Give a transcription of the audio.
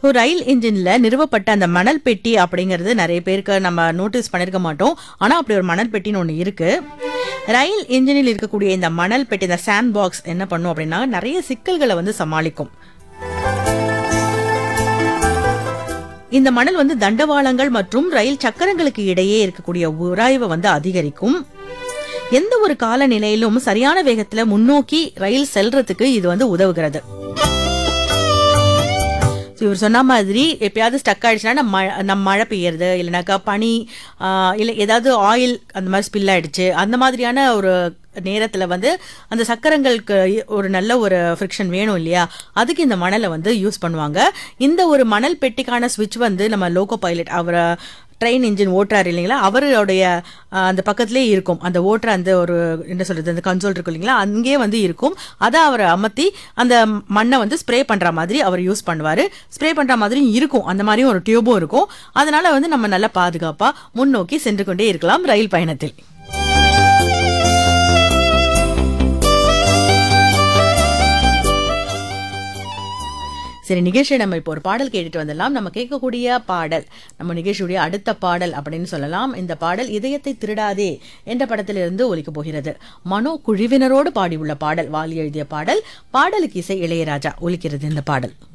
so ரயில் இன்ஜின்ல நிறுவப்பட்ட அந்த மணல் பெட்டி அப்படிங்கிறது நிறைய பேருக்கு நம்ம நோட்டீஸ் பண்ணிருக்க மாட்டோம் ஆனா அப்படி ஒரு மணல் பெட்டின்னு ஒன்று இருக்கு ரயில் இன்ஜினில் இருக்கக்கூடிய இந்த மணல் பெட்டி இந்த சாண்ட் பாக்ஸ் என்ன பண்ணும் அப்படின்னா நிறைய சிக்கல்களை வந்து சமாளிக்கும் இந்த மணல் வந்து தண்டவாளங்கள் மற்றும் ரயில் சக்கரங்களுக்கு இடையே இருக்கக்கூடிய உராய்வை வந்து அதிகரிக்கும் எந்த ஒரு காலநிலையிலும் சரியான வேகத்துல முன்னோக்கி ரயில் செல்றதுக்கு இது வந்து உதவுகிறது So, இவர் சொன்ன மாதிரி எப்பயாவது ஸ்டக் ஆயிடுச்சுன்னா நம்ம மழை நம்ம மழை பெய்யறது இல்லைனாக்கா பனி ஆஹ், இல்லை ஏதாவது ஆயில் அந்த மாதிரி ஸ்பில் ஆயிடுச்சு அந்த மாதிரியான ஒரு நேரத்தில் வந்து அந்த சக்கரங்களுக்கு ஒரு நல்ல ஒரு ஃப்ரிக்ஷன் வேணும் இல்லையா அதுக்கு இந்த மணலை வந்து யூஸ் பண்ணுவாங்க இந்த ஒரு மணல் பெட்டிக்கான ஸ்விட்ச் வந்து நம்ம லோகோ பைலட் அவரை ட்ரெயின் இன்ஜின் ஓட்டுறாரு இல்லைங்களா அவருடைய ஆஹ், அந்த பக்கத்திலே இருக்கும் அந்த ஓட்டுற அந்த ஒரு என்ன சொல்றது அந்த கன்சோல் இருக்கும் இல்லைங்களா அங்கேயே வந்து இருக்கும் அதை அவர் அமர்த்தி அந்த மண்ணை வந்து ஸ்ப்ரே பண்ற மாதிரி அவர் யூஸ் பண்ணுவாரு ஸ்ப்ரே பண்ற மாதிரியும் இருக்கும் அந்த மாதிரியும் ஒரு டியூபும் இருக்கும் அதனால வந்து நம்ம நல்லா பாதுகாப்பா முன்னோக்கி சென்று கொண்டே இருக்கலாம் ரயில் பயணத்தில் சரி நிகழ்ச்சியை நம்ம இப்போ ஒரு பாடல் கேட்டுட்டு வந்துடலாம் நம்ம கேட்கக்கூடிய பாடல் நம்ம நிகழ்ச்சியுடைய அடுத்த பாடல் அப்படின்னு சொல்லலாம் இந்த பாடல் இதயத்தை திருடாதே என்ற படத்திலிருந்து ஒலிக்க போகிறது மனோ குழுவினரோடு பாடியுள்ள பாடல் வாலி எழுதிய பாடல் பாடலுக்கு இசை இளையராஜா ஒலிக்கிறது இந்த பாடல்